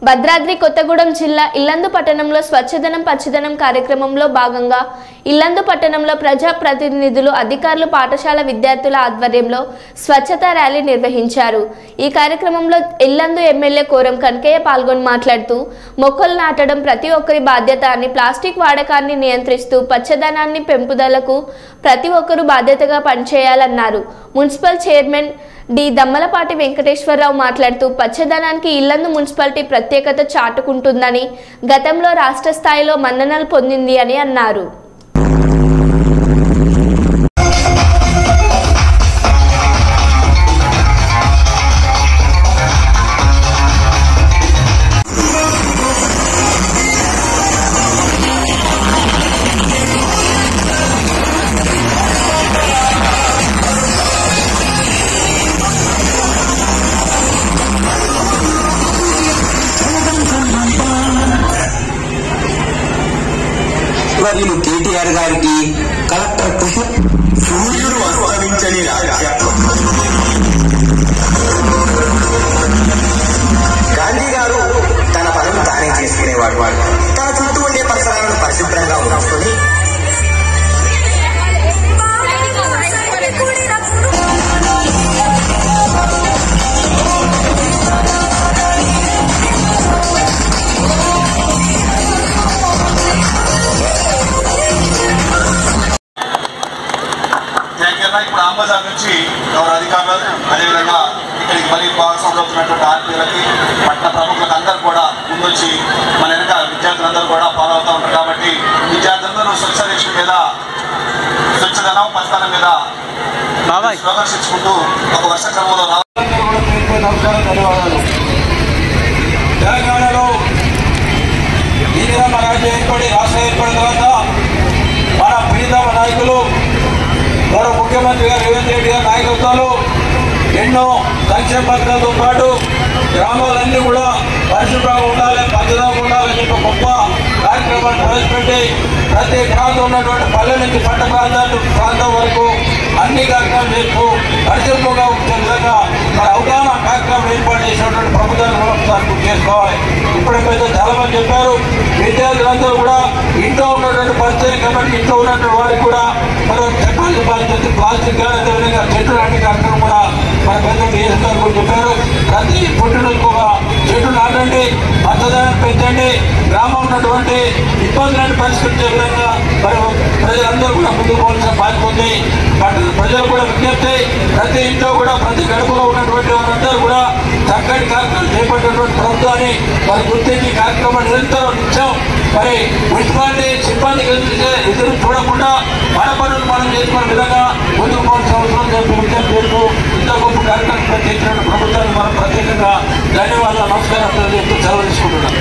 భద్రాద్రి కొత్తగూడెం జిల్లా ఇల్లందు పట్టణంలో స్వచ్ఛదనం పచ్చదనం కార్యక్రమంలో భాగంగా ఇల్లందు పట్టణంలో ప్రజా ప్రతినిధులు అధికారులు పాఠశాల విద్యార్థుల ఆధ్వర్యంలో స్వచ్ఛత ర్యాలీ నిర్వహించారు ఈ కార్యక్రమంలో ఇల్లందు ఎమ్మెల్యే కోరం కనకయ్య పాల్గొని మాట్లాడుతూ మొక్కలు నాటడం ప్రతి ఒక్కరి బాధ్యత అని ప్లాస్టిక్ వాడకాన్ని నియంత్రిస్తూ పచ్చదనాన్ని పెంపుదలకు ప్రతి ఒక్కరూ బాధ్యతగా పనిచేయాలన్నారు municipal chairman D Dammalapati Venkateswararao మాట్లాడుతూ పచ్చదనానికి ఇల్లందు మున్సిపాలిటీ ప్రత్యేకత చాటుకుంటుందని గతంలో రాష్ట్ర స్థాయిలో మన్ననలు పొందింది అని అన్నారు వర్యులు కేటీఆర్ గారికి కలెక్టర్ కృష్ణ సూర్యుడు అస్తమించని రాజ్యం గాంధీ గారు తన పనులు తానే చేసుకునేవాడు తన చుట్టూ ఉండే పరిసరాలను పరిశుభ్రంగా ఉంచుకొని జగన్ ఇప్పుడు ఆంబజార్ నుంచి గౌరవ అధికారులు అదేవిధంగా ఇక్కడికి మరి భాగస్వాములు అవుతున్నటువంటి ఆర్పీలకి పట్టణ ప్రముఖులకు అందరూ కూడా ముందొచ్చి మన వెనక విద్యార్థులందరూ కూడా ఫాలో అవుతూ ఉంటారు కాబట్టి విద్యార్థులందరూ స్వచ్ఛ రక్షణ మీద స్వచ్ఛదనం పచ్చదనం మీద స్లోగన్స్ ఇచ్చుకుంటూ ఒక వర్ష క్రమంలో రా ధన్యవాదాలు తెలంగాణలో ఈ విధంగా రాజ్యం ఏర్పడి రాష్ట్రం ఏర్పడిన తర్వాత మన ప్రీతమ నాయకులు గౌరవ ముఖ్యమంత్రి గారు రేవంత్ రెడ్డి గారి నాయకత్వంలో ఎన్నో సంక్షేమ పథకాలతో పాటు గ్రామాలన్నీ కూడా పరిశుభ్రంగా ఉండాలి పచ్చదనంగా ఉండాలని చెప్పి గొప్ప కార్యక్రమాన్ని ప్రవేశపెట్టి ప్రతి ప్రాంతం ఉన్నటువంటి పల్లె నుంచి పట్ట ప్రాంతాలు ప్రాంతం వరకు అన్ని కార్యక్రమాలు చేస్తూ పరిశుభ్రంగా ఉంచే విధంగా మరి అవగాహన కార్యక్రమం ఏర్పాటు చేసినటువంటి ప్రభుత్వాన్ని కూడా ఒకసారి గుర్తు చేసుకోవాలి ఇప్పటికైతే చాలా మంది చెప్పారు విద్యార్థులందరూ కూడా ఇంట్లో ఉన్నటువంటి పరిస్థితి కాబట్టి ఇంట్లో ఉన్నటువంటి వారికి కూడా మనం చెప్పాల్సిన బాధ్యత ప్లాస్టిక్ కానీ అదేవిధంగా చెట్లు నాటి కార్యక్రమం కూడా మన పెద్ద డిఎస్ఆర్ కూడా చెప్పారు ప్రతి పుట్టినరోజు కూడా చెట్లు నాటండి పచ్చదనాన్ని పెంచండి గ్రామం ఉన్నటువంటి ఇబ్బందులను పరిష్కరించే విధంగా మరి ప్రజలందరూ కూడా ముందుకు పోవాల్సిన బాధ్యత ఉంది పట్టణ ప్రజలు కూడా విజ్ఞప్తి ప్రతి ఇంట్లో కూడా ప్రతి గడపలో ఉన్నటువంటి వారందరూ కూడా చక్కటి కార్యక్రమం చేపట్టినటువంటి ప్రభుత్వాన్ని మరి గుర్తించి కార్యక్రమం నిరంతరం నిత్యం మరి మున్సిపాలిటీ సిబ్బంది ఎదురు చూడకుండా మన పనులు మనం చేసుకునే విధంగా ముందుకు పోవాల్సిన అవసరం చెప్పి విజ్ఞప్తి చేస్తూ ఇంత గొప్ప కార్యక్రమం చేసిన ప్రభుత్వాన్ని మనం ప్రత్యేకంగా ధన్యవాదాలు నమస్కారం తెలియజేస్తూ సెలవు తీసుకుంటున్నాం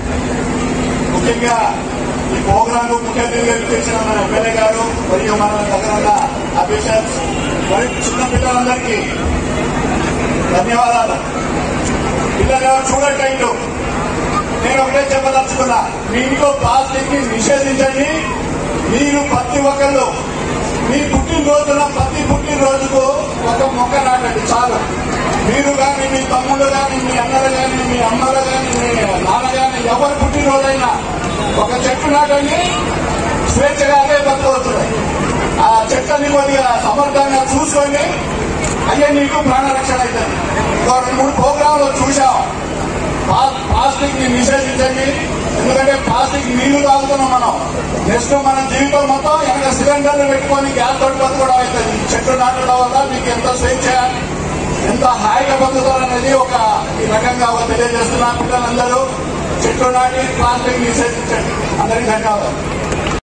ముఖ్యంగా ఈ ప్రోగ్రామ్ ముఖ్య అతిథిగా చేసిన మన ఎమ్మెల్యే గారు మరియు మన దగ్గర ఉన్న అఫీషియల్స్ మరియు చిన్న పిల్లలందరికీ ధన్యవాదాలు పిల్లలు చూడండి ఇల్లు నేను ఒకటే చెప్పదలుచుకున్నా మీ ఇంట్లో ప్లాస్టిక్ ని నిషేధించండి మీరు ప్రతి ఒక్కళ్ళు మీ పుట్టినరోజున ప్రతి పుట్టినరోజుకు ఒక మొక్క నాటండి చాలు మీరు కానీ మీ తమ్ముడు కానీ మీ అన్నలు కానీ మీ అమ్మలు కానీ మీ నాన్న కానీ ఎవరు పుట్టినరోజైనా ఒక చెట్టు నాటండి స్వేచ్ఛగా అదే బతకవుతున్నాయి ఆ చెట్లని కొద్దిగా సమర్థంగా చూసుకోండి అయ్యే మీకు ప్రాణరక్షణ అవుతుంది ఒక రెండు మూడు ప్రోగ్రాంలు చూసాం ప్లా- ప్లాస్టిక్ ని నిషేధించండి ఎందుకంటే ప్లాస్టిక్ నీళ్లు తాగుతున్నాం మనం నెక్స్ట్ మన జీవితం మొత్తం వెనక సిలిండర్లు పెట్టుకొని గ్యాస్ తోటి బతకడం అవుతుంది ఈ చెట్లు నాటడం వల్ల మీకు ఎంత స్వేచ్ఛ ఎంత హాయిగా బతుకుతారు అనేది ఒక ఈ రకంగా ఒక తెలియజేస్తున్నా పిల్లలందరూ చెట్లు నాటి ప్లాస్టిక్ నిషేధించండి అందరికీ ధన్యవాదాలు